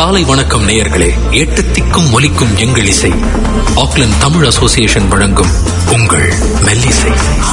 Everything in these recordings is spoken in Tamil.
காலை வணக்கம் நேயர்களே எட்டு திக்கும் ஒலிக்கும் எங்கள் இசை ஆக்லாந்து தமிழ் அசோசியேஷன் வழங்கும் உங்கள் மெல்லிசை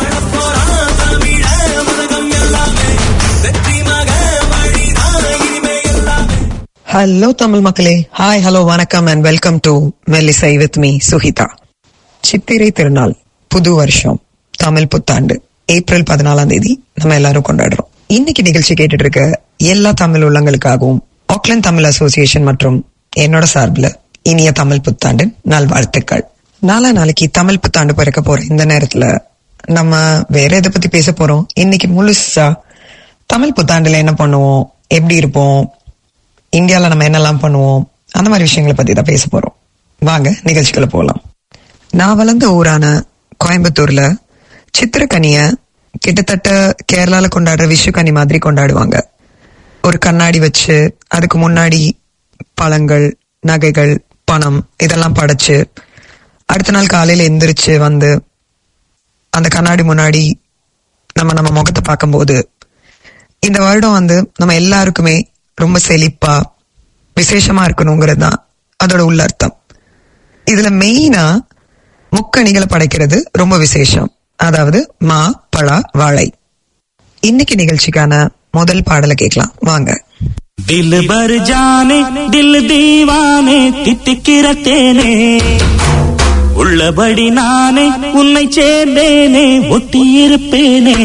ஹலோ தமிழ் மக்களே ஹாய் ஹலோ வணக்கம் and welcome to Mellisai with me Suhita Chithirai Thirunal புது வருஷம் தமிழ் புத்தாண்டு ஏப்ரல் பதினாலாம் தேதி நம்ம எல்லாரும் கொண்டாடுறோம் இன்னைக்கு நிகழ்ச்சி கேட்டுட்டு இருக்க எல்லா தமிழ் உள்ளங்களுக்காகவும் ஆக்லாந்து தமிழ் அசோசியேஷன் மற்றும் என்னோட சார்பில் இனிய தமிழ் புத்தாண்டு நல்வாழ்த்துக்கள் நாளா நாளைக்கு தமிழ் புத்தாண்டு பிறக்க போற இந்த நேரத்துல நம்ம வேற எதை பத்தி பேச போறோம் இன்னைக்கு முழுசா தமிழ் புத்தாண்டுல என்ன பண்ணுவோம் எப்படி இருப்போம் இந்தியால நம்ம என்னெல்லாம் பண்ணுவோம் அந்த மாதிரி விஷயங்களை பத்தி தான் பேச போறோம் வாங்க நிகழ்ச்சிக்குள்ள போகலாம் நான் வளர்ந்த ஊரான கோயம்புத்தூர்ல சித்திரக்கனிய கிட்டத்தட்ட கேரளால கொண்டாடுற விஷுக்கனி மாதிரி கொண்டாடுவாங்க ஒரு கண்ணாடி வச்சு அதுக்கு முன்னாடி பழங்கள் நகைகள் பணம் இதெல்லாம் படைச்சு அடுத்த நாள் காலையில எந்திரிச்சு வந்து அந்த கண்ணாடி முன்னாடி நம்ம நம்ம முகத்தை பார்க்கும்போது இந்த வருடம் வந்து நம்ம எல்லாருக்குமே ரொம்ப செழிப்பா விசேஷமா இருக்கணுங்கிறது தான் அதோட உள்ளர்த்தம் இதுல மெயினா முக்கணிகளை படைக்கிறது ரொம்ப விசேஷம் அதாவது மா பழா வாழை இன்னைக்கு நிகழ்ச்சிக்கான முதல் பாடலை கேட்கலாம் வாங்க दिल भर जाने दिल दीवाने தித்திக்கிற தேனே உள்ளபடி நானே உன்னை சேர்ந்தேனே ஒட்டியிருப்பேனே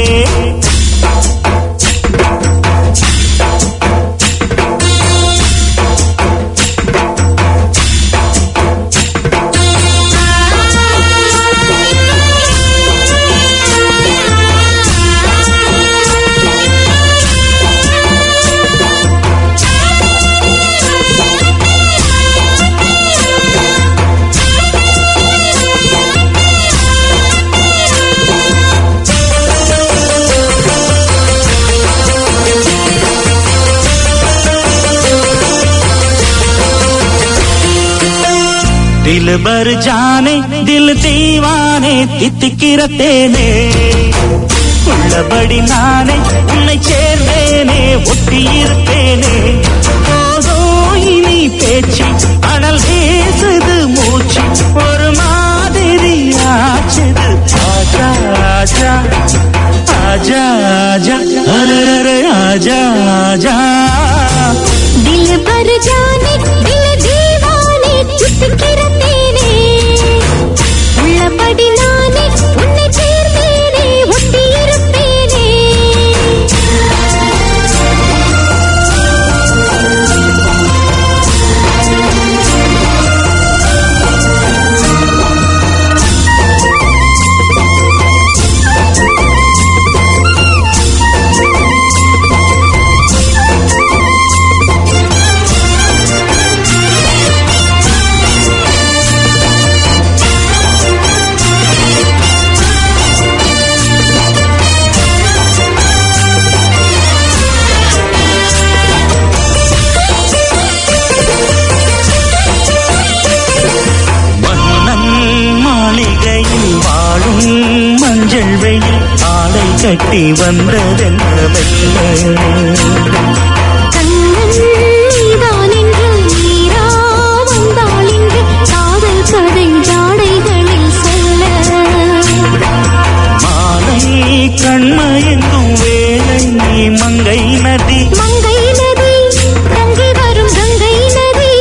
दिल भर जाने दिल दीवाने தித்திக்கிற தேனே உள்ளபடி நானே உன்னை சேர்ந்தேனே ஒட்டியிருப்பேனே போதோ இனி பேச்சு அனல் வீசுது மூச்சு ஒரு மாதிரி ஆச்சுது ஆஜா ஆஜா ஆஜா ஆஜா அரரர ஆஜா ஆஜா दिल भर जाने दिल दीवाने चित्तिக்கிற தேனே உள்ளபடி நானே உன்னை சேர்ந்தேனே ஒட்டியிருப்பேனே மன்னன் மாளிகையில் வாழும் மஞ்சள் வெயில் ஆடை கட்டி வந்ததென்ன மெல்ல கண்ணன் நீதான் என்று நீரா வந்தாள் இன்று காதல் கதை ஜாடைகளில் சொல்ல மாலை கண்மயங்கும் வேலை நீ மங்கை நதி மங்கை நதி தங்கி வரும் கங்கை நதி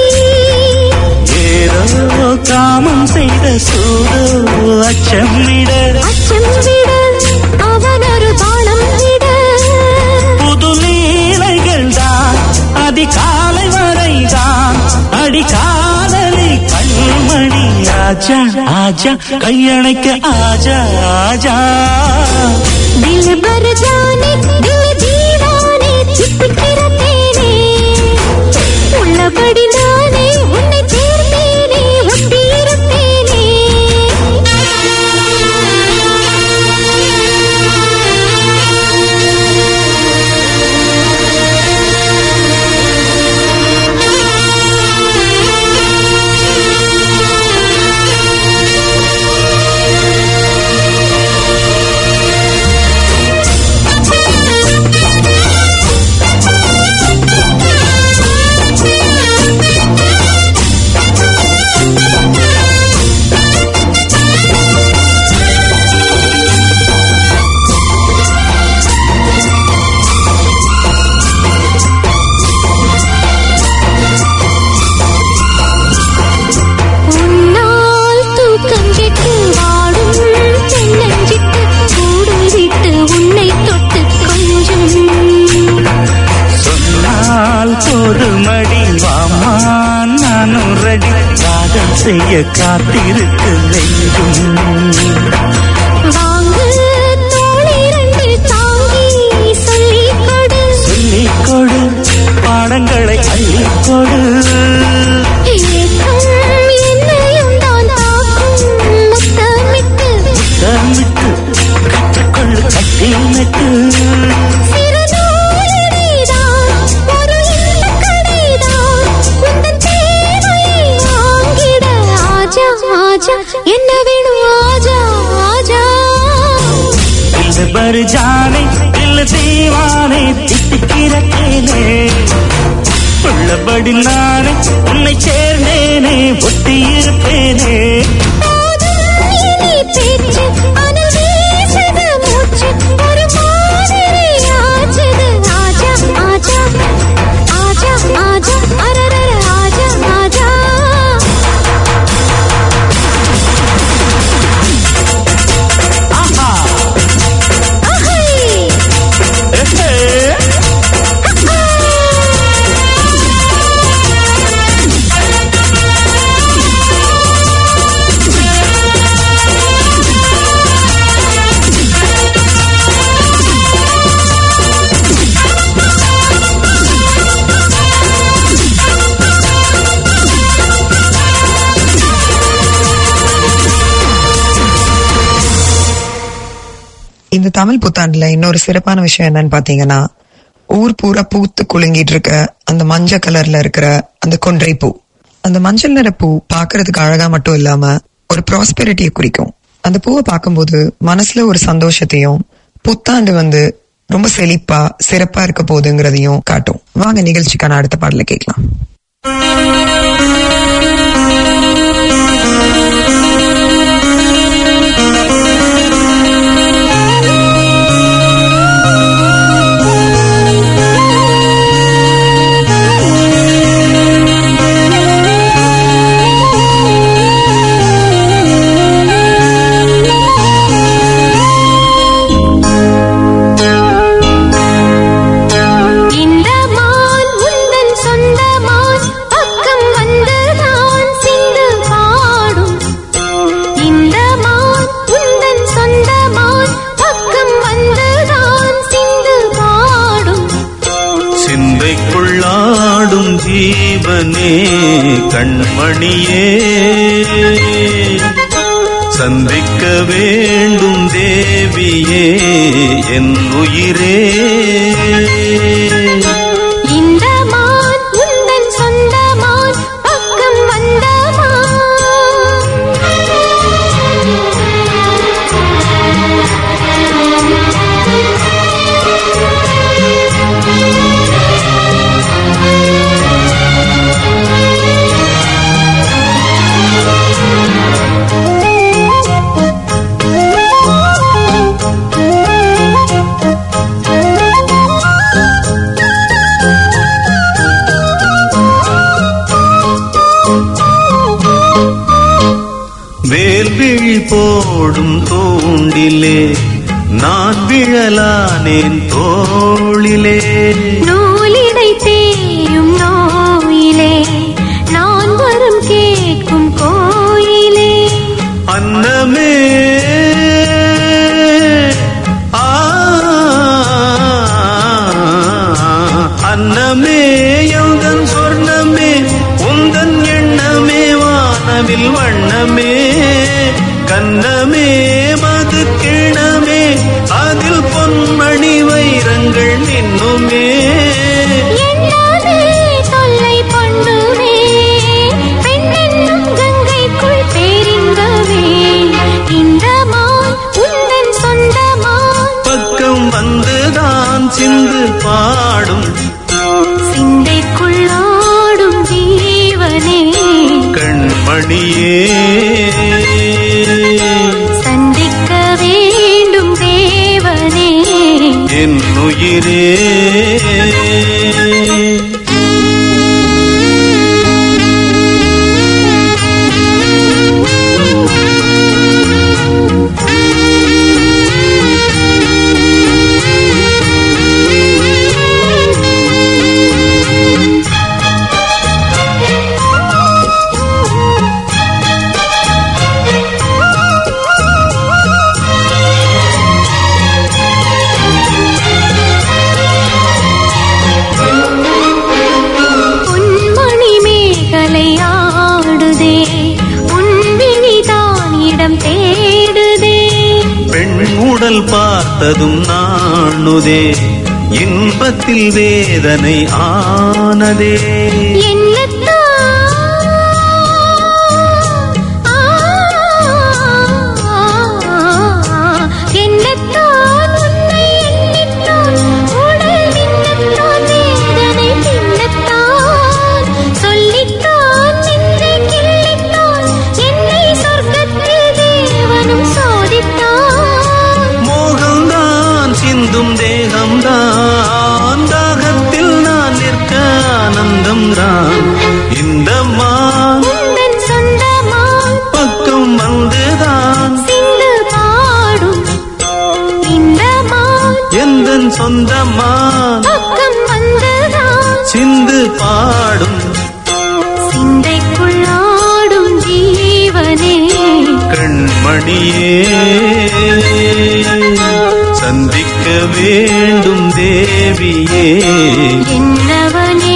ஏதோ காமம் செய்த சூதோ அச்சம் விட அச்சம் விட அவன் ஒரு தாளம் விட புது லீலைகள் தான் அதிகாலை வரைதான் அடிக்காதலி கண்மணி ஆஜா ஆஜா கையணைக்க ஆஜா ஆஜா दिल भर जाने दिल दीवाने चित्तिக்கிற தேனே உள்ளபடி நானே உன்னை சேர்ந்தேனே ஒட்டியிருப்பேனே ஒரு மடி வாமா நானும் ரெடி ராகம் செய்ய காத்திருக்கு நெஞ்சும் வாங்கு தோளிரண்டு தாங்கி சொல்லிக் கொடு சொல்லிக் கொடு பாடங்களை அள்ளிக் கொடு ஏக்கம் என்னையும் தான் தாக்கும் முத்தமிட்டு முத்தமிட்டு கற்றுக்கொள்ளு கட்டில் நட்டு சிறு நூலிழைதான் ஒரு இன்பக் கடைதான் உந்தன் தேவையை வாங்கிட ஆஜா ஆஜா என்ன வேணும் ஆஜா ஆஜா दिल भर जाने दिल दीवाने தித்திக்கிற தேனே உள்ளபடி நானே உன்னை சேர்ந்தேனே ஒட்டி இருப்பேனே போதும் இனி பேச்சு அனல் வீசுது மூச்சு ஒரு மாதிரி ஆச்சுது ஆஜா ஆஜா ஆஜா ஆஜா அரரர ஆஜா ஆஜா ஆஹா அஹை எஹே. இந்த தமிழ் புத்தாண்டுல இன்னொரு சிறப்பான விஷயம் என்னன்னு பாத்தீங்கன்னா ஊர் பூரா பூத்து குலுங்கிட்டு இருக்க அந்த மஞ்சள் கலர்ல இருக்கிற அந்த கொன்றை பூ அந்த மஞ்சள் நிற பூ பாக்குறதுக்கு அழகா மட்டும் இல்லாம ஒரு ப்ராஸ்பெரிட்டியை குறிக்கும் அந்த பூவை பார்க்கும்போது மனசுல ஒரு சந்தோஷத்தையும் புத்தாண்டு வந்து ரொம்ப செழிப்பா சிறப்பா இருக்க போகுதுங்கிறதையும் காட்டும் வாங்க நிகழ்ச்சிக்கான அடுத்த பாடல கேட்கலாம் இந்த மான் உந்தன் சொந்த மான் பக்கம் வந்துதான் சிந்து பாடும் இந்த மான் உந்தன் சொந்த மான் பக்கம் வந்துதான் சிந்து பாடும் சிந்தைக்குள்ளாடும் ஜீவனே கண்மணியே சந்திக்க வேண்டும் தேவியே என் உயிரே இந்த மான் உந்தன் சொந்த மான் பக்கம் வந்த வேல்விழி போடும் தூண்டிலே நான் விழலானேன் தோளிலே நூலிடை தேயும் நோயிலே நான் வரம் கேட்கும் கோயிலே அன்னமே ஆ, அன்னமே எந்தன் சொர்ணமே உந்தன் எண்ணமே வானவில் வண்ணமே கண்ணமே மது கிணமே அதில் பொன்மணி வைரங்கள் நின்னுமே எண்ணாதே தொல்லை பண்ணுமே பெண்ணென்னும் கங்கைக்குள் பேரின்பமே இந்த மான் உந்தன் சொந்த மான் பக்கம் வந்துதான் சிந்து பாடும் சிந்தைக்குள்ளாடும் ஜீவனே கண்மணியே சந்திக்க வேண்டும் தேவனே என் உயிரே வந்ததும் நாணுதே இன்பத்தில் வேதனை ஆனதே மோகம்தான் சிந்தும் தேகம்தான் தாகத்தில் நான் நிற்க ஆனந்தம்தான் இந்த மான் பக்கம் வந்துதான் எந்தன் சொந்தமான் பக்கம் வந்துதான் சிந்து பாடும் சிந்தைக்குள்ளாடும் ஜீவனே கண்மணியே சந்திக்க வேண்டும் தேவியே என்னவனே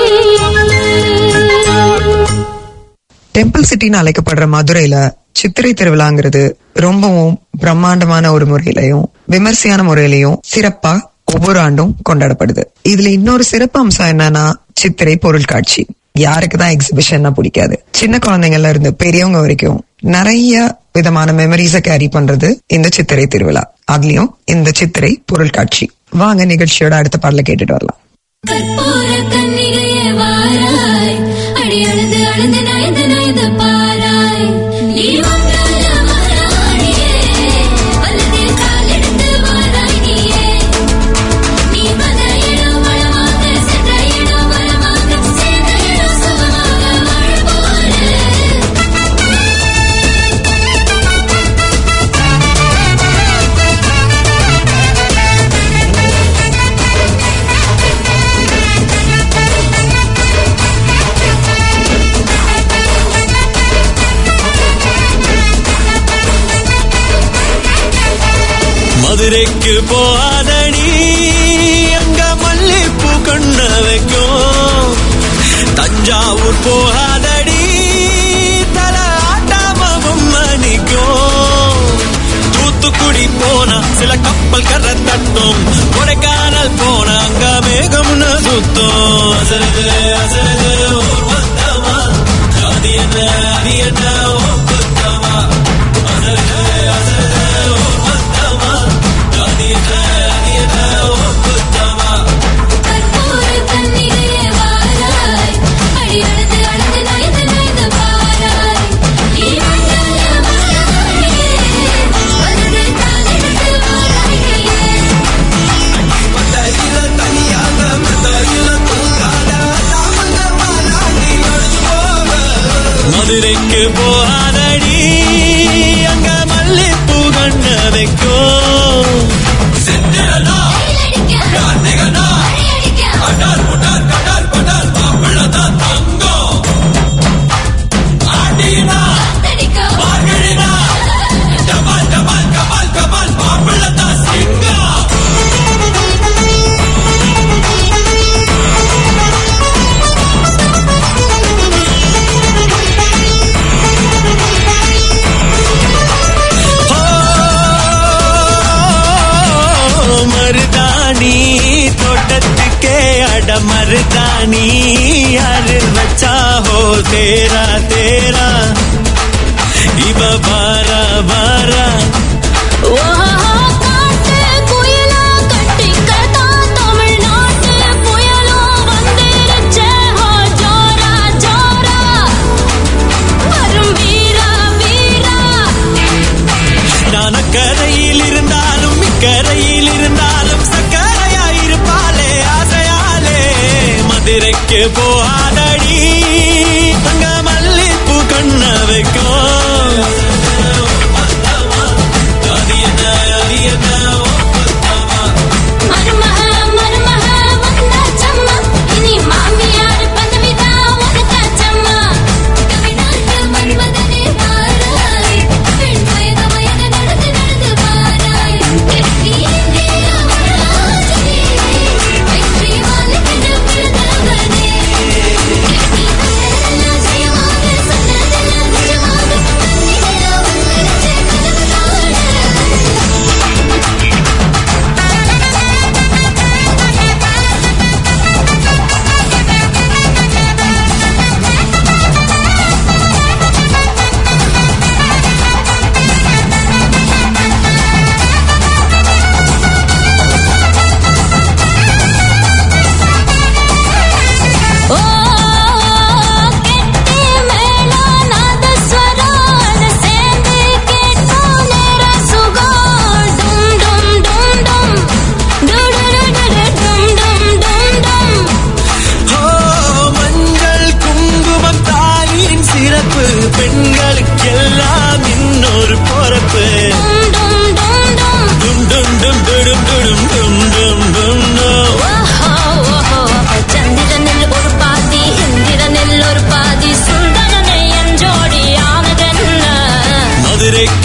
டெம்பிள் சிட்டின்னு அழைக்கப்படுற மதுரையில சித்திரை திருவிழாங்கிறது ரொம்பவும் பிரம்மாண்டமான ஒரு முறையிலையும் விமர்சையான முறையிலையும் சிறப்பா ஒவ்வொரு ஆண்டும் கொண்டாடப்படுது இதுல இன்னொரு சிறப்பு அம்சம் என்னன்னா சித்திரை பொருள் காட்சி யாருக்கு தான் எக்ஸிபிஷன்னா பிடிக்காது சின்ன குழந்தைங்கள்ல இருந்து பெரியவங்க வரைக்கும் நிறைய விதமான மெமரிஸ கேரி பண்றது இந்த சித்திரை திருவிழா அதுலயும் இந்த சித்திரை பொருள் காட்சி வாங்க நிகழ்ச்சியோட அடுத்த பாடல கேட்டுட்டு வரலாம் கற்பூர கன்னிகையே வாராய் அடி அழுது அழுது நயந்து நயந்து பாராய் நீ வந்தால மகாராணியே வலதில் காலெடுத்து வாராய் நீயே நீ வந்த இடம் வளமாக சென்ற இடம் வளமாக சேர்ந்த இடம் சுகமாக வாழ போற மதுரைக்கு போகாதடி அங்க மல்லிப்பூ கண்ண வைக்கும் தஞ்சாவூர் போகாதடி தல ஆட்டாம பொம்மணிக்கும் தூத்துக்குடி போனா சில கப்பல் கரை தட்டும் கொடைக்கானல் போனா அங்க மேகம்னு சுத்தம் அசருது அசருது ஊர் வந்தமா அது என்ன அது என்ன ஓ குத்தமா அசருது அசருது ஊர் வந்தமா அது என்ன அது என்ன ஓ குத்தமா கற்பூர கன்னிகையே வாராய் அடி அழுது அழுது நயந்து நயந்து பாராய் நீ வந்தால மகாராணியே வலதில் காலெடுத்து வாராய் நீயே மதுரைக்கு போகாதடி அங்க மல்லிப்பூ கண்ண வைக்கும் ஓ, மருதாணி தோட்டத்துக்கே அட மருதாணி யாரு வச்சா ஹோ தேரா தேரா இவ பாரா பாரா காட்டு குயிலா கட்டிக்கதா தமிழ்நாட்டு புயலும் வந்துருச்சே ஹோ ஜோரா ஜோரா வரும் வீரா வீரா நான் அக்கரையில் இருந்தாலும் இக்கரையில் இருந்தாலும் சக்கரையாயிருப்பாளே ஆசையாலே மதுரைக்கு போகாதடி அங்க மல்லிப்பூ கண்ண வைக்கும் அது என்ன அது என்ன மருமக மருமக வந்தாச்சம்மா இனி மாமியார் பதவிதா உனக்காச்சம்மா தமிழ்நாட்டு மன்மதனே வாராய் பெண் வயது வயது நடந்து நடந்து வாராய் கெட்டி இந்தியா வராஜனே வெற்றி மாலைக்கிட பிறந்தவனே கெட்டி வந்ததெல்லாம் ஜெயமாக சொன்னதெல்லாம் நிஜமாக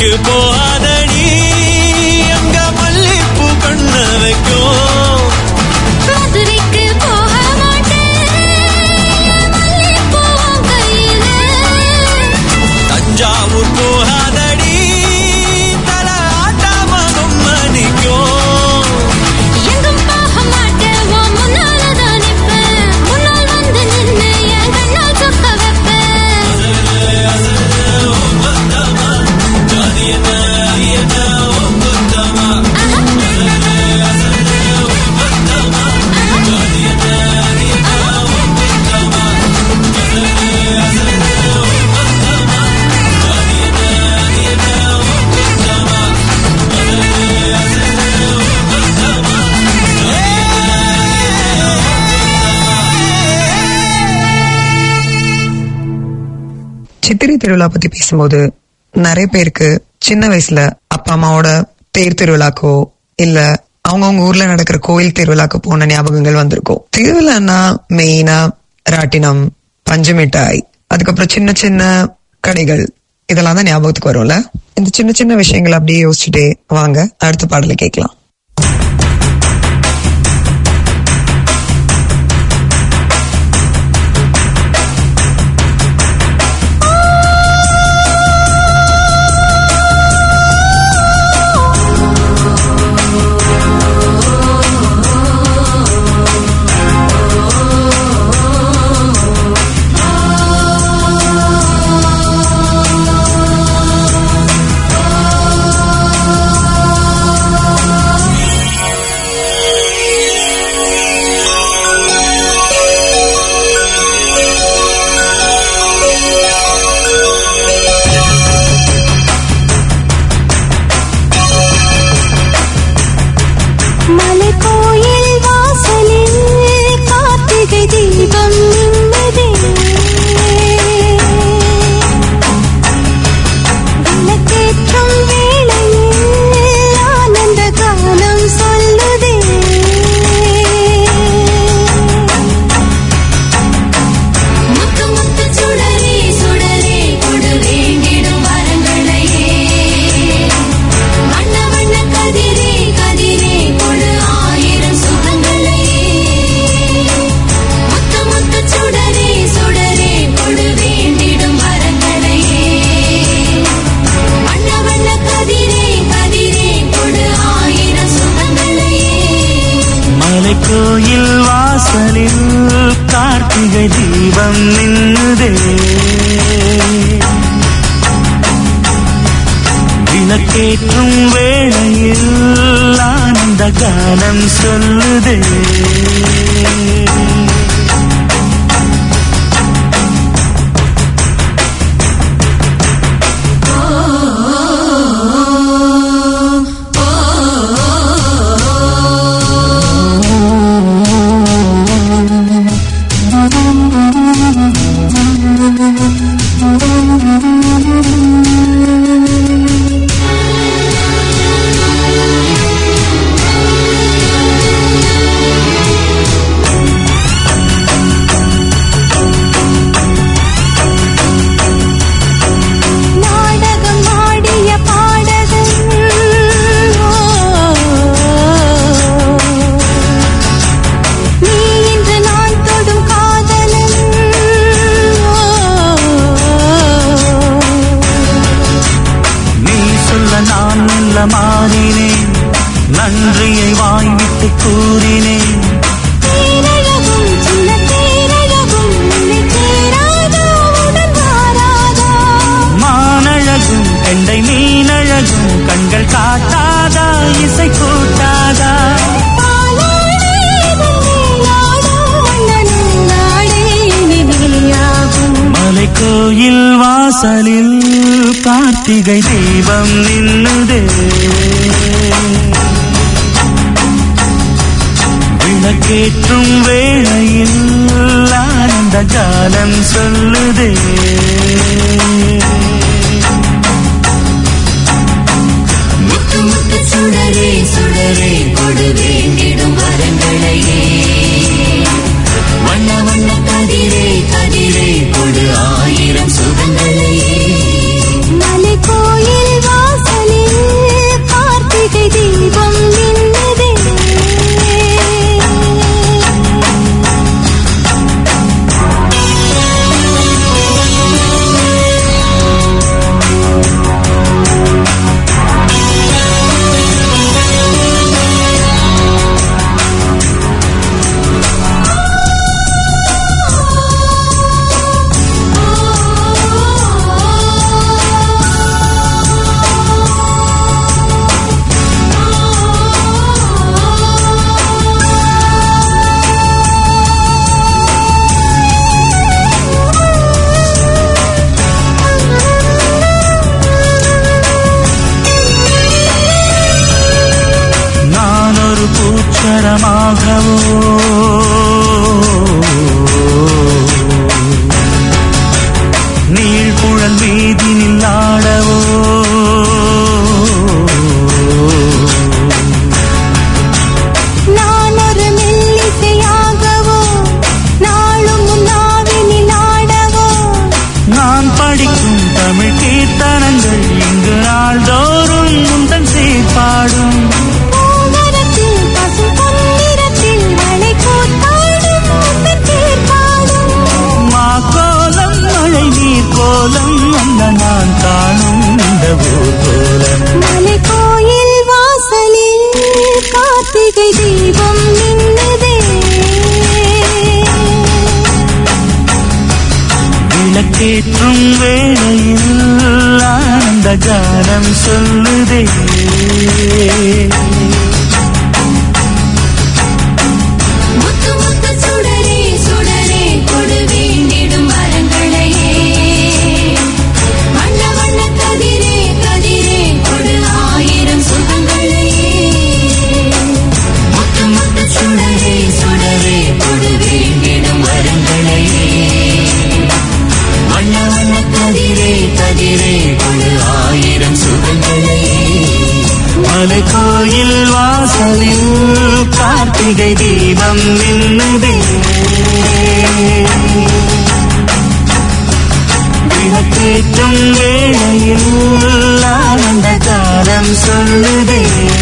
மதுரைக்கு போகாதடி அங்க மல்லிப்பூ கண்ண வைக்கும் மதுரைக்கு போக மாட்டேன் மல்லிப்பூ கையில தஞ்சாவூர் போகாதடி தல ஆட்டாம மணிக்கும் எங்கும் போக மாட்டேன் உன் முன்னால தான் நிப்பேன் முன்னால் வந்து நின்னு என் கண்ணால் சொக்க வைப்பேன் சித்திரை திருவிழா பத்தி பேசும்போது நிறைய பேருக்கு சின்ன வயசுல அப்பா அம்மாவோட தேர் திருவிழாக்கோ இல்ல அவங்கவுங்க ஊர்ல நடக்கிற கோயில் திருவிழாக்கு போன ஞாபகங்கள் வந்திருக்கும் திருவிழான்னா மெயினா ராட்டினம் பஞ்சு மிட்டாய் அதுக்கப்புறம் சின்ன சின்ன கடைகள் இதெல்லாம் தான் ஞாபகத்துக்கு வரும்ல இந்த சின்ன சின்ன விஷயங்கள் அப்படியே யோசிச்சுட்டே வாங்க அடுத்த பாடலை கேட்கலாம் மலை கோயில் வாசலில் கார்த்திகை தீபம் நின்னதே விளக்கேற்றும் வேளையில் ஆனந்த கானம் சொல்லுதே முத்து முத்து சுடரே சுடரே கொடு வேண்டிடும் வரங்களையே வண்ண வண்ண கதிரே கதிரே கொடு ஆயிரம் சுகங்களையே முத்து முத்து சுடரே சுடரே கொடு வேண்டிடும் வரங்களையே வண்ண வண்ண கதிரே கதிரே கொடு ஆயிரம் சுகங்களையே மலைக்கோயில் வாசலில் கார்த்திகை தீபம் நின்னுதே விளக்கேற்றும் வேளையில் ஆனந்த கானம் சொல்லுதே நாடகம் ஆடிய பாடகன் நீ இன்று நான் தொடும் காதலன் நீ சொல்ல நான் மெல்ல மாறினேன் நன்றியை வாய்விட்டு கூறினேன் தேரழகும் சின்ன தேரழகும் உன்னை சேராதா உடன் வாராதா மானழகும் கண்டை மீனழகும் கண்கள் காட்டாதா இசை கூட்டாதா மலைக்கோயில் வாசலில் கார்த்திகை தீபம் நின்னுதே விளக்கேற்றும் வேளையில் ஆனந்த காலம் சொல்லுதே முத்து முத்து சுடரே சுடரே கொடு வேண்டிடும் வரங்களையே வண்ண வண்ண கதிரே கதிரே கொடு ஆயிரம் சுகங்களையே மலை கோயில் வாச விளக்கேற்றும் வேளையில் ஆனந்த கானம் சொல்லுதே முத்து முத்து சுடரே சுடரே கொடு வேண்டிடும் வரங்களையே வண்ண வண்ண கதிரே கதிரே கொடு ஆயிரம் சுகங்களையே முத்து முத்து சுடரே சுடரே கொடு வேண்டிடும் வரங்களையே வண்ண வண்ண கதிரே கதிரே கொடு ஆயிரம் சுகங்களையே மலை கோயில் வாசலில் கார்த்திகை தீபம் நின்னுதே விளக்கேற்றும் வேளையில் ஆனந்த காலம் சொல்லுதே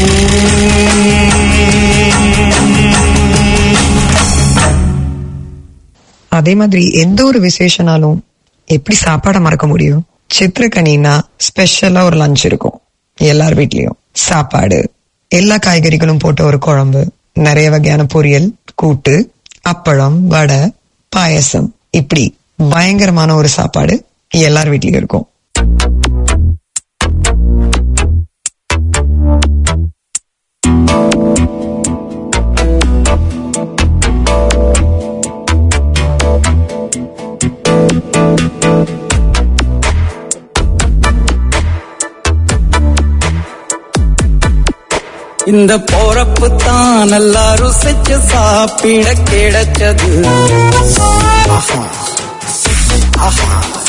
அதே மாதிரி எந்த ஒரு விசேஷனாலும் எப்படி சாப்பாடை மறக்க முடியும் சித்திரக்கனின்னா ஸ்பெஷலா ஒரு லஞ்ச் இருக்கும் எல்லார் வீட்லயும் சாப்பாடு எல்லா காய்கறிகளும் போட்ட ஒரு குழம்பு நிறைய வகையான பொரியல் கூட்டு அப்பளம் வடை பாயசம் இப்படி பயங்கரமான ஒரு சாப்பாடு எல்லார் வீட்லயும் இருக்கும் இந்த போறப்பு தான் நல்லா ருசிச்சு சாப்பிட கிடைச்சது ஆஹா. ஆஹா.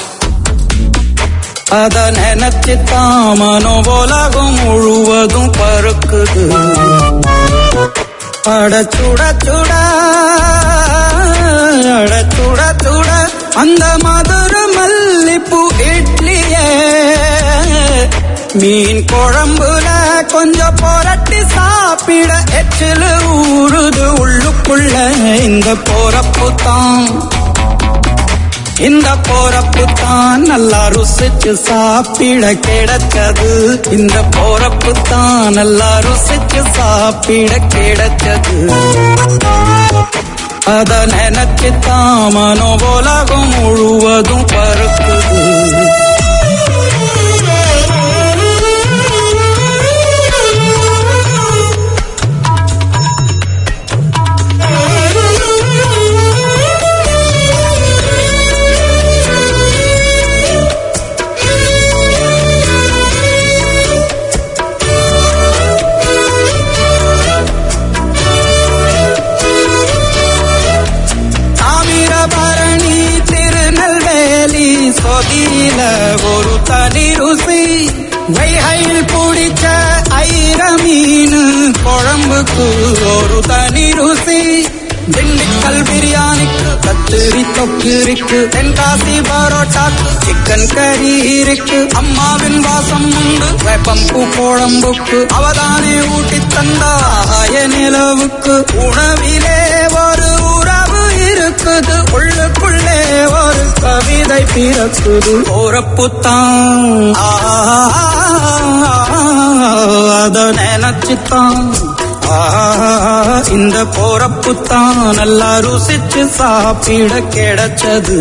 அத நினைச்சு தான் மனோ உலகம் முழுவதும் பருக்குது அட சுட சுட அட சுட சுட அந்த மதுர மல்லிப்பூ இட்லியே மீன் குழம்புல கொஞ்சம் புரட்டி சாப்பிட எச்சிலு ஊறுது உள்ளுக்குள்ள இந்த போறப்பு தான் இந்த போறப்பு தான் நல்லா ருசிச்சு சாப்பிட கிடைச்சது இந்த போறப்பு தான் நல்லா ருசிச்சு சாப்பிட கிடைச்சது அத நினைச்சு தான் மனோ உலகம் முழுவதும் பருக்குது தாமிரபரணி திருநெல்வேலி சொதியில ஒரு தனி ருசி வைகையில் பிடிச்ச ஐர மீன் குழம்புக்கு ஒரு தனி ருசி திண்டுக்கல் பிரியாணிக்கு கத்திரி தொக்கு இருக்கு தென்காசி பரோட்டாக்கு சிக்கன் கறி இருக்கு அம்மாவின் வாசம் உண்டு வேப்பம்பூ குழம்புக்கு அவதானே ஊட்டி தந்தாய நிலவுக்கு உணவிலே ஒரு உறவு இருக்குது உள்ளுக்குள்ளே ஒரு கவிதை பிறக்குது ஓரப்புத்தான் அத நினைச்சுத்தான் ஆ, இந்த போறப்புத்தான் நல்லா ருசிச்சு சாப்பிட கிடைச்சது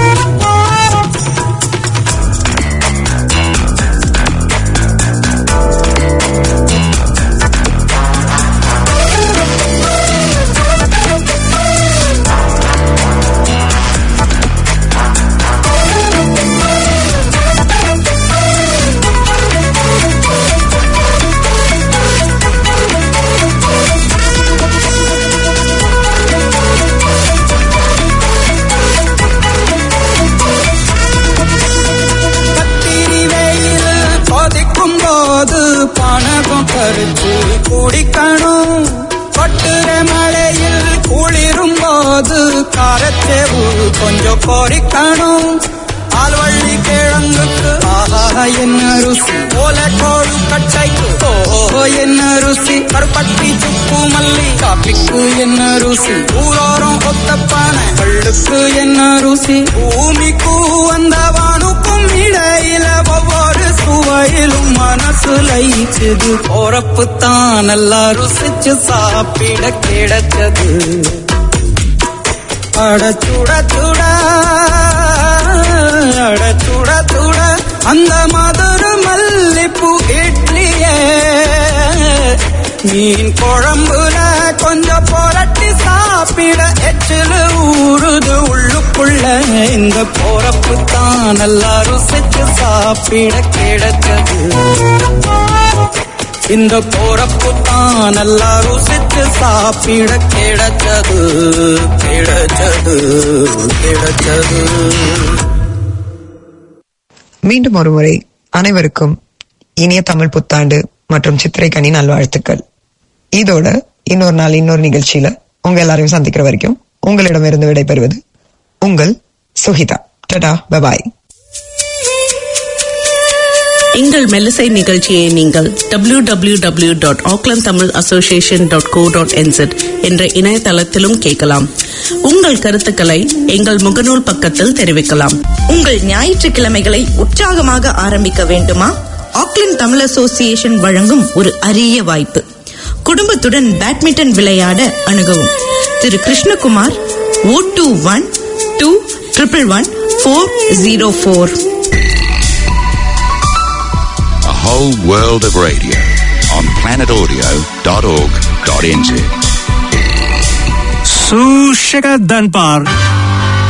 கத்திரி வெயில் கொதிக்கும் போது பணகம் கருத்து குடிக்கணும் கொட்டுற மழையில் குளிரும் போது காரத்தேவு கொஞ்சம் பொறிக்கணும் ஆல்வள்ளி கிழங்குக்கு ஆஹா என்ன ருசி ஓலக்கோடு கட்டைக்கு ஓஹோ என்ன ருசி கருப்பட்டி சுப்பு மல்லி காப்பிக்கு என்ன ருசி ஊரோரம் ஒத்தப்பான கள்ளுக்கு என்ன ருசி பூமிக்கு வந்த வானுக்கும் இடையில ஒவ்வொரு சுவையிலும் மனசு லயிச்சது போறப்பு தான் நல்லா ருசிச்சு சாப்பிட கிடைச்சது அட சுட சுட அந்த மதுர மல்லிப்பூ இட்லியே மீன் குழம்புல கொஞ்சம் புரட்டி சாப்பிட எச்சில் ஊறுது உள்ளுக்குள்ள இந்த போறப்பு தான் நல்லா ருசிச்சு சாப்பிட கிடைச்சது இந்த போறப்பு தான் நல்லா ருசிச்சு சாப்பிட கிடைச்சது கிடைச்சது கிடைச்சது மீண்டும் ஒரு முறை அனைவருக்கும் இனிய தமிழ் புத்தாண்டு மற்றும் சித்திரை கனி நல்வாழ்த்துக்கள் இதோட இன்னொரு நாள் இன்னொரு நிகழ்ச்சியில உங்க எல்லாரையும் சந்திக்கிற வரைக்கும் உங்களிடமிருந்து விடைபெறுவது உங்கள் சுஹிதா டடா பபாய் எங்கள் மெல்லிசை நிகழ்ச்சியை நீங்கள் W W W dot Auckland Tamil association dot co dot NZ என்ற இணையதளத்திலும் கேட்கலாம் உங்கள் கருத்துக்களை எங்கள் முகநூல் பக்கத்தில் தெரிவிக்கலாம் உங்கள் ஞாயிற்றுக்கிழமைகளை உற்சாகமாக ஆரம்பிக்க வேண்டுமா ஆக்லாந்து தமிழ் அசோசியேஷன் வழங்கும் ஒரு அரிய வாய்ப்பு குடும்பத்துடன் பேட்மிண்டன் விளையாட அணுகவும் திரு Krishnakumar O two one two triple one four zero four A whole world of radio on planetaudio.org.nz. Sushika Danpar